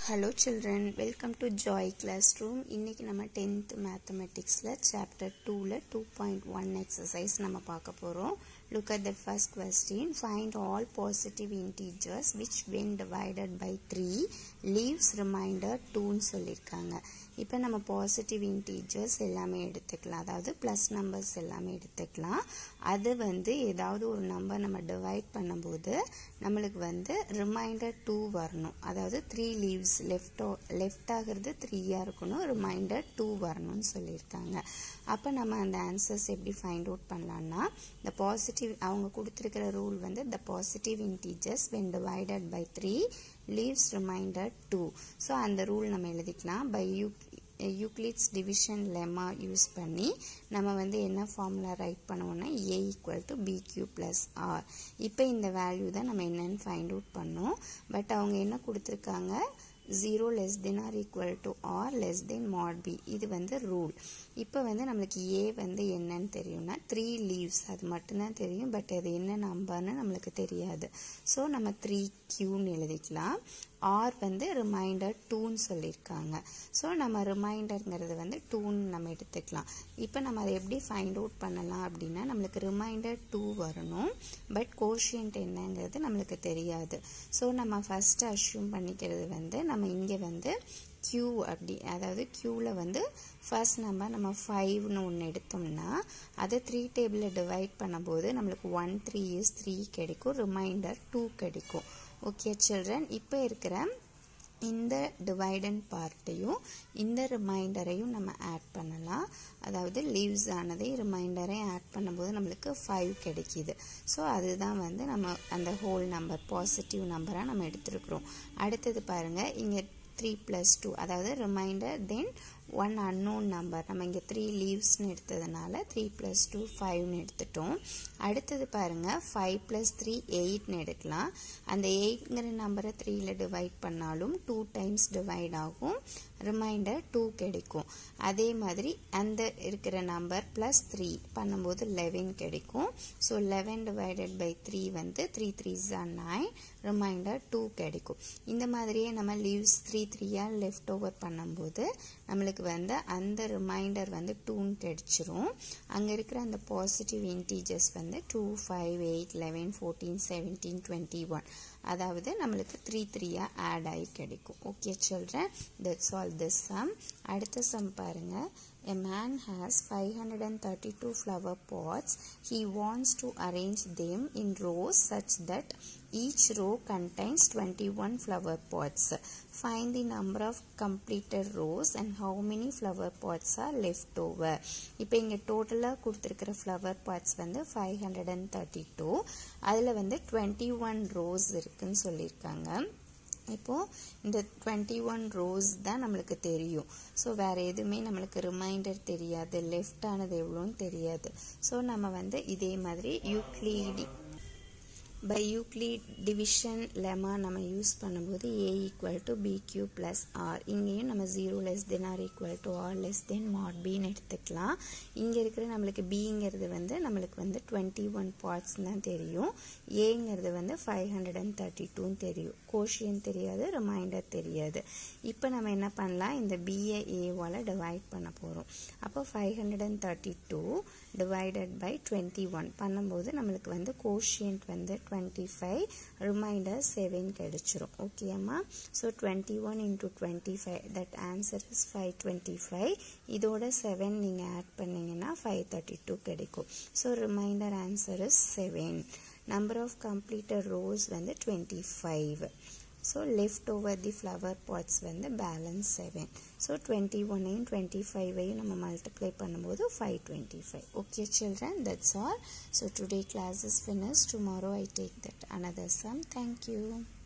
Hello children welcome to joy class room இன்றைக்கி நம்ம tenth மேத்தமெட்டிக்ஸில் சாப்டர் டூவில் டூ பாயிண்ட் ஒன் எக்ஸசைஸ் நம்ம பார்க்க போகிறோம் look at the first question find all positive integers which when divided by three leaves remainder டூன்னு சொல்லியிருக்காங்க இப்போ நம்ம பாசிட்டிவ் இன்டீஜர்ஸ் எல்லாமே எடுத்துக்கலாம் அதாவது ப்ளஸ் நம்பர்ஸ் எல்லாமே எடுத்துக்கலாம் அது வந்து ஏதாவது ஒரு நம்பர் நம்ம டிவைட் பண்ணும்போது நம்மளுக்கு வந்து ரிமைண்டர் டூ வரணும் அதாவது த்ரீ லீவ்ஸ் லெஃப்ட் லெஃப்ட் ஆகிறது த்ரீயாக இருக்கணும் ரிமைண்டர் டூ வரணும்னு சொல்லியிருக்காங்க அப்போ நம்ம அந்த ஆன்சர்ஸ் எப்படி ஃபைண்ட் அவுட் பண்ணலாம்னா இந்த பாசிட்டிவ் அவங்க கொடுத்துருக்கிற ரூல் வந்து the positive integers when divided by three leaves remainder two so அந்த ரூல் நம்ம எழுதிக்கலாம் by you Euclid's division lemma use பண்ணி நம்ம வந்து என்ன ஃபார்முலா ரைட் பண்ணுவோம்னா A equal to B Q plus R இப்போ இந்த வேல்யூ தான் நம்ம என்னன்னு ஃபைண்ட் அவுட் பண்ணோம் பட் அவங்க என்ன கொடுத்துருக்காங்க zero less than R equal to R less than mod B இது வந்து ரூல் இப்போ வந்து நம்மளுக்கு ஏ வந்து என்னன்னு தெரியும்னா த்ரீ லீவ்ஸ் அது மட்டும்தான் தெரியும் பட் அது என்ன நம்பர்னு நம்மளுக்கு தெரியாது ஸோ நம்ம த்ரீ கியூன்னு எழுதிக்கலாம் ஆர் வந்து ரிமைண்டர் டூன்னு சொல்லியிருக்காங்க ஸோ நம்ம ரிமைண்டருங்கிறது வந்து டூன்னு நம்ம எடுத்துக்கலாம் இப்போ நம்ம அதை எப்படி ஃபைண்ட் அவுட் பண்ணலாம் அப்படின்னா நம்மளுக்கு ரிமைண்டர் டூ வரணும் பட் கோஷியன்ட் என்னங்கிறது நம்மளுக்கு தெரியாது ஸோ நம்ம ஃபஸ்ட்டு அஷ்யூம் பண்ணிக்கிறது வந்து நம்ம இங்கே வந்து க்யூ அப்படி அதாவது க்யூவில் வந்து ஃபர்ஸ்ட் நம்பர் நம்ம ஃபைவ்னு ஒன்று எடுத்தோம்னா அதை த்ரீ டேபிளில் டிவைட் பண்ணும்போது நம்மளுக்கு ஒன் த்ரீ இஸ் த்ரீ கிடைக்கும் ரிமைண்டர் டூ கிடைக்கும் ஓகே சில்ட்ரன் இப்போ இருக்கிற இந்த டிவைடன் பார்ட்டையும் இந்த ரிமைண்டரையும் நம்ம ஆட் பண்ணலாம் அதாவது லீவ்ஸ் ஆனதை ரிமைண்டரையும் ஆட் பண்ணும்போது நம்மளுக்கு ஃபைவ் கிடைக்கிது ஸோ அதுதான் வந்து நம்ம அந்த ஹோல் நம்பர் பாசிட்டிவ் நம்பராக நம்ம எடுத்துருக்குறோம் அடுத்தது பாருங்கள் இங்கே த்ரீ ப்ளஸ் டூ அதாவது remainder then one unknown number நம்ம இங்கே த்ரீ லீவ்ஸ்னு எடுத்ததுனால த்ரீ ப்ளஸ் டூ ஃபைவ்னு எடுத்துட்டோம் அடுத்தது பாருங்கள் ஃபைவ் ப்ளஸ் த்ரீ எயிட்னு எடுக்கலாம் அந்த எயிட்ங்கிற நம்பரை த்ரீயில் டிவைட் பண்ணாலும் டூ டைம்ஸ் டிவைட் ஆகும் ரிமைண்டர் டூ கிடைக்கும் அதே மாதிரி அந்த இருக்கிற நம்பர் ப்ளஸ் த்ரீ பண்ணும்போது லெவன் கிடைக்கும் so eleven divided by three வந்து த்ரீ த்ரீ ஜா நைன் ரிமைண்டர் டூ கிடைக்கும் இந்த மாதிரியே நம்ம லீவ்ஸ் த்ரீ த்ரீயாக லெஃப்ட் ஓவர் பண்ணும்போது நம்மளுக்கு வந்து அந்த ரிமைண்டர் வந்து டூன்னு கிடைச்சிரும் அங்கே இருக்கிற அந்த பாசிட்டிவ் இன்டீஜர்ஸ் வந்து two five eight eleven fourteen seventeen twenty one அதாவது நம்மளுக்கு த்ரீ த்ரீயாக ஆட் ஆகி கிடைக்கும் okay children that's all this sum அடுத்த சம் பாருங்கள் A man has 532 flower pots. He wants to arrange them in rows such that each row contains 21 flower pots. Find the number of completed rows and how many flower pots are left over. இப்போ இங்கே டோட்டலாக கொடுத்துருக்கிற flower pots வந்து five hundred and thirty two அதில் வந்து twenty one rose இருக்குன்னு சொல்லியிருக்காங்க இப்போது இந்த டுவெண்ட்டி ஒன் ரோஸ் தான் நம்மளுக்கு தெரியும் ஸோ வேறு எதுவுமே நம்மளுக்கு ரிமைண்டர் தெரியாது லெஃப்ட் ஆனது எவ்வளோன்னு தெரியாது ஸோ நம்ம வந்து இதே மாதிரி Euclid by Euclid division lemma நம்ம யூஸ் பண்ணும்போது A equal to B Q plus R இங்கேயும் நம்ம zero less than R equal to R less than mod பின்னு எடுத்துக்கலாம் இங்கே இருக்கிற நம்மளுக்கு பிங்கிறது வந்து நம்மளுக்கு வந்து டுவெண்ட்டி ஒன் பார்ட்ஸ் தான் தெரியும் ஏங்கிறது வந்து ஃபைவ் ஹண்ட்ரட் அண்ட் தேர்ட்டி டூன்னு தெரியும் கோஷியன் தெரியாது ரிமைண்டர் தெரியாது இப்போ நம்ம என்ன பண்ணலாம் இந்த பிஏ ஏவால் டிவைட் பண்ண போகிறோம் அப்போ five hundred and thirty two divided by twenty one பண்ணும்போது நம்மளுக்கு வந்து கோஷியன்ட் வந்து டுவெண்ட்டி ஃபைவ் ரிமைண்டர் செவன் கிடைச்சிரும் ஓகேம்மா so twenty one into twenty five that answer is five twenty five இதோட செவன் நீங்கள் ஆட் பண்ணிங்கன்னா ஃபைவ் தேர்ட்டி டூ கிடைக்கும் so remainder answer is seven number of completed rows வந்து twenty five so left over the flower pots வந்து balance seven so டுவெண்ட்டி ஒன்னையும் twenty ஃபைவையும் நம்ம மல்டிப்ளை பண்ணும்போது five twenty five okay children that's all so today class is finish tomorrow I take that another sum thank you